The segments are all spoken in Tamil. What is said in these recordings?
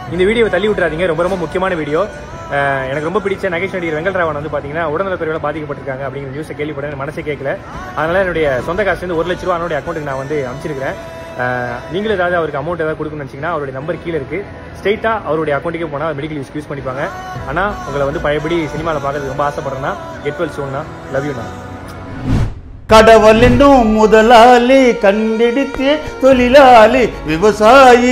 இந்த வீடியோவை தள்ளி விட்டுறாதீங்க ரொம்ப ரொம்ப முக்கியமான வீடியோ அஹ் எனக்கு ரொம்ப பிடிச்ச நகைச்சுவை நடிகர் வெங்கட்ராவன் வந்து பார்த்தீங்கன்னா உடல்நலக்குறையோட பாதிக்கப்பட்டிருக்காங்க அப்படிங்கிற நியூஸை கேள்விப்பட்டேன் எனக்கு மனசே கேட்கல அதனால என்னுடைய சொந்த காசுலேருந்து ஒரு லட்ச ரூபா அவனுடைய அக்கௌண்ட்டுக்கு நான் வந்து அமைச்சிருக்கிறேன் அஹ் நீங்களும் ஏதாவது அவருக்கு அமௌண்ட் ஏதாவது கொடுக்கணும்னு நினச்சிங்கன்னா அவருடைய நம்பர் கீழே இருக்கு ஸ்ட்ரெயிட்டாக அவருடைய அக்கௌண்ட்டுக்கே போனால் மெடிக்கல் யூஸ் யூஸ் பண்ணிப்பாங்க ஆனால் உங்களை வந்து பழையபடி சினிமாவில் பார்க்கறது ரொம்ப ஆசைப்படுறேன்னா கெட் வெல் சோன்னா லவ் யூ நான் கடவுளினும் முதலாளி கண்டிடித்தே தொழிலாளி விவசாயி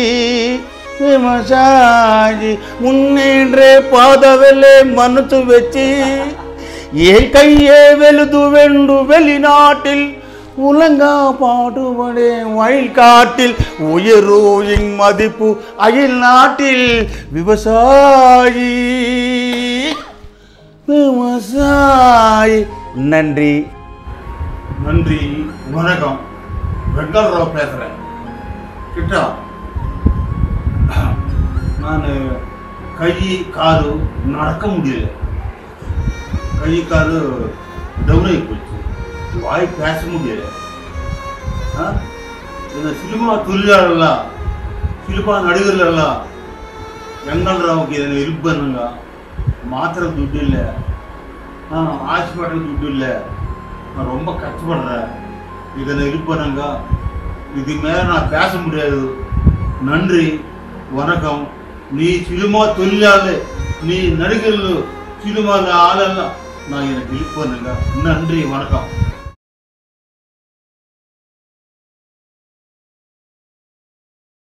விவசாயி முன்னேன்றே ಪಾದವೆಲೆ ಮನತು வெச்சி ஏன் கையே வெலுது வெண்டு வெளிநாட்டில் உலங்கா பாடுபடே வயல் காட்டில் உயரோயின் மதிப்பு அயல் நாட்டில் விவசாயி விவசாயி நன்றி நன்றி வணக்கம் வெங்கல்ராவ் பேசுறேன் கிட்டா நான் கை காலு நடக்க முடியல கை காலு டவுன் ஆகி போச்சு வாய் பேச முடியல ஆ? இந்த சினிமா தொழிலாளர்களா சினிமா நடிகர்களா வெங்கல்ராவுக்கு இதில் இருப்பேனுங்க மாத்திரை துட்டு இல்லை ஹாஸ்பிட்டல் துட்டு இல்லை நான் ரொம்ப கஷ்டப்படுறேன் இதில் இருப்பேனுங்க இது மேலே நான் பேச முடியாது நன்றி வணக்கம் நீ சினிமா தொழிலாளர் நீ நடிகர்கள் சினிமா ஆளெல்லாம் நான் எனக்கு இருப்பேனுங்க நன்றி வணக்கம்